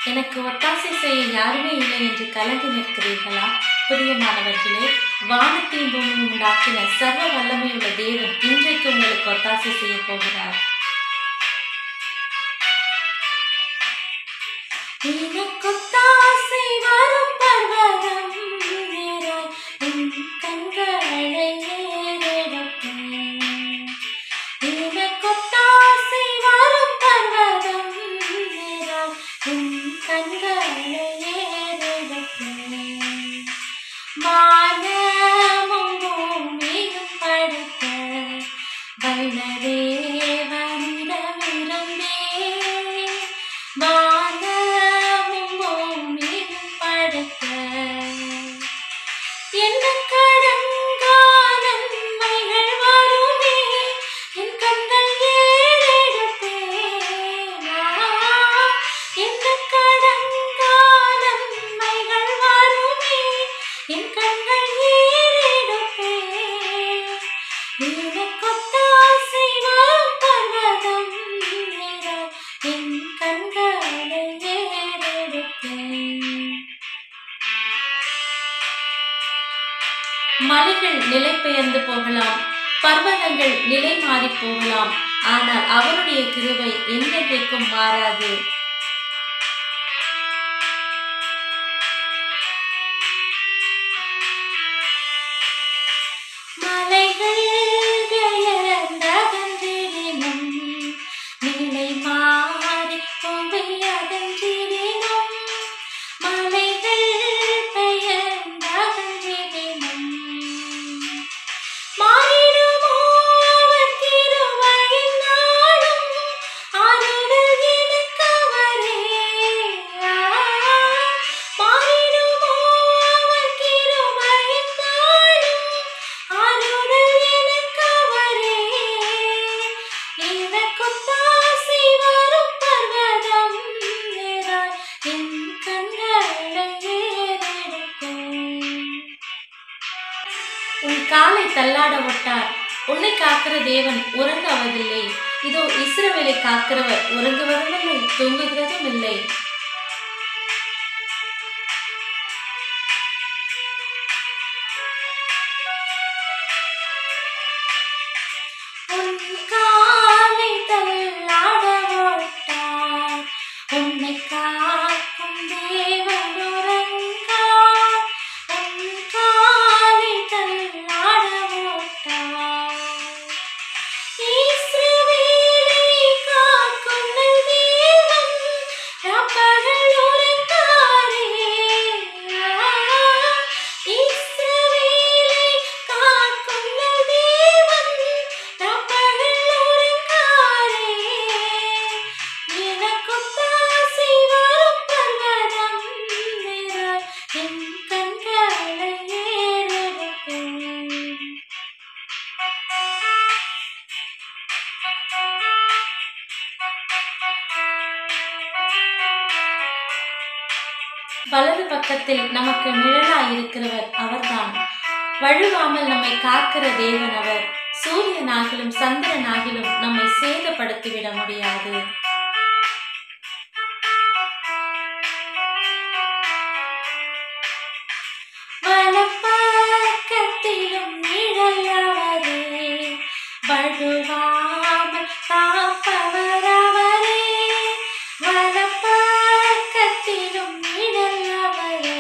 எனக்கு ஒத்தாசை செய்ய யாருமே இல்லை என்று கலங்கி நிற்கிறீர்களா பிரியமானவர்களே வானத்தையும் பூமியும் உண்டாக்கின சர்வ வல்லமையுள்ள தேவன் இன்றைக்கு உங்களுக்கு ஒத்தாசை செய்ய போகிறார் எனக்கொத்தாசை வரும் பர்வதம் நேராய் உன் கண்களை ஏறெடுப்பேன். எனக்கொத்தாசை வரும் பர்வதம் நேராய் உன் கண்களை ஏறெடுப்பேன். வானமும் பூமியும் படைத்த வல்ல தேவனிடமிருந்தே வானமும் பூமியும் படைத்த என்ன கடங்கால நன்மைகள் வருமே என் கண்கள் ஏறெடுப்பேனா என்ன கடங்கால நன்மைகள் வருமே என் கண்கள் ஏறெடுப்பேன் எனக்கொத்தாசை வரும் பர்வதம் நிறம் என் கண்களை ஏறெடுப்பேன் மலைகள் நிலை பெயர்ந்து போகலாம் பர்வதங்கள் நிலை மாறி போகலாம் ஆனால் அவருடைய கிருபை என்றென்றைக்கும் மாறாது மலைகள் பெயர்ந்தகன்றிடினும் நிலை மாறி புவி அகன்றிடினும் மலைகள் பெயர்ந்தகன்றிடினும் மாறிடுமோ அவர் கிருபையின் நாளும் ஆறுதல் எனக்கு அவரே மாறிடுமோ அவர் கிருபையின் நாளும் ஆறுதல் எனக்கு அவரே எனக்கொத்தாசை வரும் பர்வதம் நேராய் என் கண்களை ஏறெடுப்பேன் உன் காலை தள்ளாட விட்டார் உன்னை காக்கிற தேவன் உறங்காவதில்லை இதோ இஸ்ரவேலை காக்கிறவர் உறங்குவதும் இல்லை தூங்குகிறதும் இல்லை உன் காலை தள்ளாட விட்டார் உன்னை காக்கும் தேவன் உறங்கார் உன் காலை தள்ளாட விட்டார் இஸ்ரவேலை காக்கும் நல் தேவன் ராப்பகல் உறங்காரே. இஸ்ரவேலை காக்கும் நல் தேவன் ராப்பகல் உறங்காரே. எனக்கொத்தாசை வரும் பர்வதம் நிறாய் என் கண்களை ஏறெடுப்பேன் வலது பக்கத்தில் நமக்கு நிழலாய் இருக்கிறவர் அவர்தான் வழுவாமல் நம்மை காக்கிற தேவன் அவர் சூரியனாகிலும் சந்திரனாகிலும் நம்மை சேதப்படுத்திவிட முடியாது வலப்பக்கத்திலும் நிழல் அவரே வழுவாமல் காப்பவர் அவரே வலப்பக்கத்திலும் நிழல் அவரே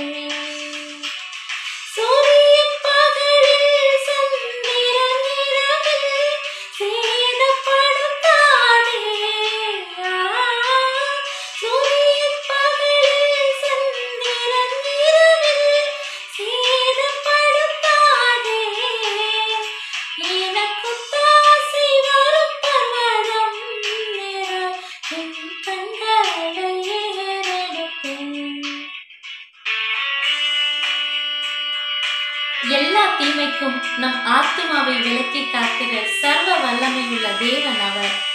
சூரியன் பகலில் சந்திரன் இரவில் சேதப்படுத்தாதே சூரியன் பகலில் சந்திரன் இரவில் சேதப்படுத்தாதே எனக்குத்தாசை வரும் பர்வதம் நிறம் என் கண்களை ஏறெடுப்பேன் எல்லா தீமைக்கும் நம் ஆத்மாவை விலக்கி காக்கிற சர்வ வல்லமையுள்ள தேவன் அவர்